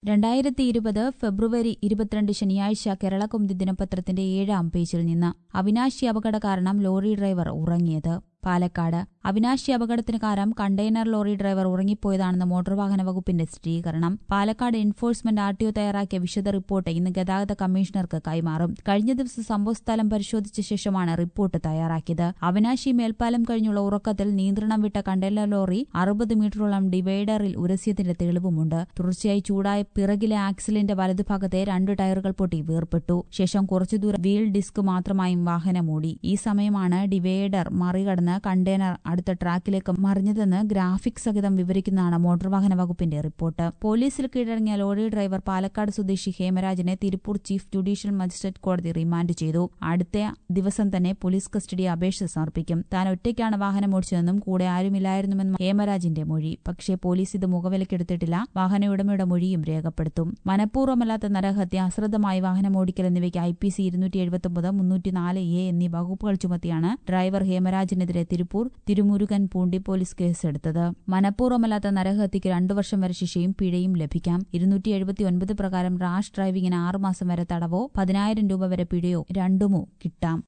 രണ്ടായിരത്തി ഇരുപത് ഫെബ്രുവരി ഇരുപത്തിരണ്ട് ശനിയാഴ്ച കേരളകൗമുദി ദിനപത്രത്തിന്റെ ഏഴാം പേജിൽ നിന്ന് അവിനാശി അപകട കാരണം ലോറി ഡ്രൈവർ ഉറങ്ങിയത് പാലക്കാട് അവിനാശി അപകടത്തിന് കാരണം കണ്ടെയ്നർ ലോറി ഡ്രൈവർ ഉറങ്ങിപ്പോയതാണെന്ന് മോട്ടോർ വാഹന വകുപ്പിന്റെ സ്ഥിരീകരണം Palakkad enforcement R T O തയ്യാറാക്കിയ വിശദ റിപ്പോർട്ട് ഇന്ന് ഗതാഗത കമ്മീഷണർക്ക് കൈമാറും കഴിഞ്ഞ ദിവസം സംഭവസ്ഥലം പരിശോധിച്ച ശേഷമാണ് റിപ്പോർട്ട് തയ്യാറാക്കിയത് അവിനാശി മേൽപ്പാലം കഴിഞ്ഞുള്ള ഉറക്കത്തിൽ നിയന്ത്രണം വിട്ട കണ്ടെയ്നർ ലോറി അറുപത് മീറ്ററോളം ഡിവൈഡറിൽ ഉരസ്യത്തിന്റെ തെളിവുമുണ്ട് തുടർച്ചയായി ചൂടായ പിറകിലെ ആക്സിലിന്റെ വലതുഭാഗത്തെ രണ്ട് ടയറുകൾ പൊട്ടി വേർപെട്ടു ശേഷം കുറച്ചു ദൂരം വീൽ ഡിസ്ക് മാത്രമായും വാഹനം ഓടി ഈ സമയമാണ് ഡിവൈഡർ മറികടന്ന് കണ്ടെയ്നർ അടുത്ത ട്രാക്കിലേക്ക് മറിഞ്ഞതെന്ന് ഗ്രാഫിക്സ് സഹിതം വിവരിക്കുന്നതാണ് മോട്ടോർ വാഹന വകുപ്പിന്റെ റിപ്പോർട്ട് പോലീസിൽ കീഴടങ്ങിയ ലോറി ഡ്രൈവർ പാലക്കാട് സ്വദേശി ഹേമരാജിനെ തിരുപ്പൂർ ചീഫ് ജുഡീഷ്യൽ മജിസ്ട്രേറ്റ് കോടതി റിമാൻഡ് ചെയ്തു അടുത്ത ദിവസം തന്നെ പോലീസ് കസ്റ്റഡി അപേക്ഷ സമർപ്പിക്കും താൻ ഒറ്റയ്ക്കാണ് വാഹനം ഓടിച്ചതെന്നും കൂടെ ആരുമില്ലായിരുന്നുവെന്നും ഹേമരാജിന്റെ മൊഴി പക്ഷേ പോലീസ് ഇത് മുഖവിലക്കെടുത്തിട്ടില്ല വാഹന ഉടമയുടെ മൊഴിയും രേഖപ്പെടുത്തും മനഃപൂർവ്വമല്ലാത്ത നരഹത്യ അശ്രദ്ധമായി വാഹനം ഓടിക്കൽ എന്നിവയ്ക്ക് ഐ പി സി ഇരുന്നൂറ്റി എഴുപത്തൊമ്പത് മുന്നൂറ്റിനാല് എ എന്നീ വകുപ്പുകൾ ചുമത്തിയാണ് ഡ്രൈവർ ഹേമരാജിനെതിരെ തിരുപ്പൂർ തിരുമുരുകൻ പൂണ്ടി പോലീസ് കേസെടുത്തത് മനഃപൂർവ്വമല്ലാത്ത നരഹത്യയ്ക്ക് രണ്ടു വർഷം വരെ ശിക്ഷയും പിഴയും ലഭിക്കാം ഇരുന്നൂറ്റി എഴുപത്തി ഒൻപത് പ്രകാരം റാഷ് ഡ്രൈവിംഗിന് ആറുമാസം വരെ തടവോ പതിനായിരം രൂപ വരെ പിഴയോ രണ്ടുമോ കിട്ടാം